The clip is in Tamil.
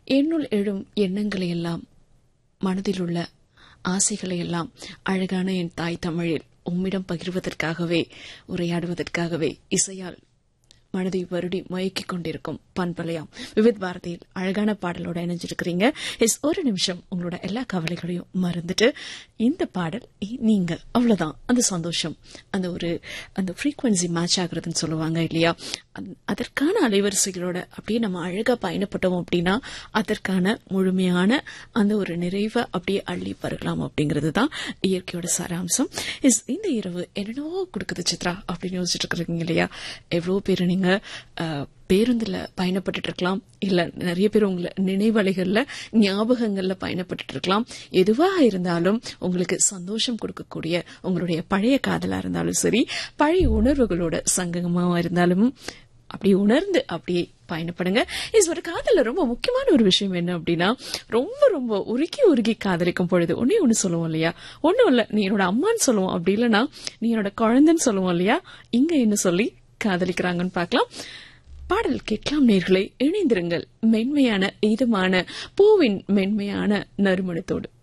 என்னுள் எழும் எண்ணங்களை எல்லாம் மனதில் உள்ள ஆசைகளை எல்லாம் அழகான என் தாய் தமிழில் உம்மிடம் பகிர்வதற்காகவே உரையாடுவதற்காகவே இசையால் மனதை வருடி மயக்கிக் கொண்டிருக்கும் பண்பலையாம் விவித் பாரதியில் அழகான பாடலோட இணைஞ்சிருக்கிறீங்க எஸ் ஒரு நிமிஷம் உங்களோட எல்லா கவலைகளையும் மறந்துட்டு இந்த பாடல் இ- நீங்க அவ்வளவுதான் அந்த சந்தோஷம் அந்த ஒரு அந்த ஃப்ரீக்வன்சி மேட்ச் ஆகுறதுன்னு சொல்லுவாங்க இல்லையா அந்த- அதற்கான அலைவரிசைகளோட அப்படியே நம்ம அழகா பயணப்பட்டோம் அப்படின்னா அதற்கான முழுமையான அந்த ஒரு நிறைவை அப்படியே அள்ளி பருகலாம் அப்படிங்கிறது தான் இயற்கையோட சாராம்சம் இஸ் இந்த இரவு என்னென்னவோ கொடுக்குது சித்ரா அப்படின்னு யோசிச்சுட்டு இருக்கிறீங்க இல்லையா எவ்வளவு பேர் நீங்க அஹ், பேருந்துல பயணப்பட்டுட்டு இருக்கலாம் இல்ல நிறைய பேர் உங்களை நினைவலைகள்ல ஞாபகங்கள்ல பயணப்பட்டுட்டு இருக்கலாம் எதுவாக இருந்தாலும் உங்களுக்கு சந்தோஷம் கொடுக்கக்கூடிய உங்களுடைய பழைய காதலா இருந்தாலும் சரி பழைய உணர்வுகளோட சங்கமா இருந்தாலும் அப்படி உணர்ந்து அப்படியே பயணப்படுங்க இஸ் ஒரு காதல்ல ரொம்ப முக்கியமான ஒரு விஷயம் என்ன அப்படின்னா ரொம்ப ரொம்ப உருகி உருகி காதலிக்கும் பொழுது ஒன்னே ஒண்ணு சொல்லுவோம் இல்லையா ஒண்ணும் இல்ல நீ என்னோட அம்மான்னு சொல்லுவோம் அப்படி இல்லைன்னா நீ என்னோட குழந்தைன்னு சொல்லுவோம் இல்லையா இங்க என்ன சொல்லி காதலிக்கிறாங்கன்னு பார்க்கலாம் பாடல் கேட்கலாம் நேர்களை இணைந்திருங்கள் மென்மையான இதமான பூவின் மென்மையான நறுமணத்தோடு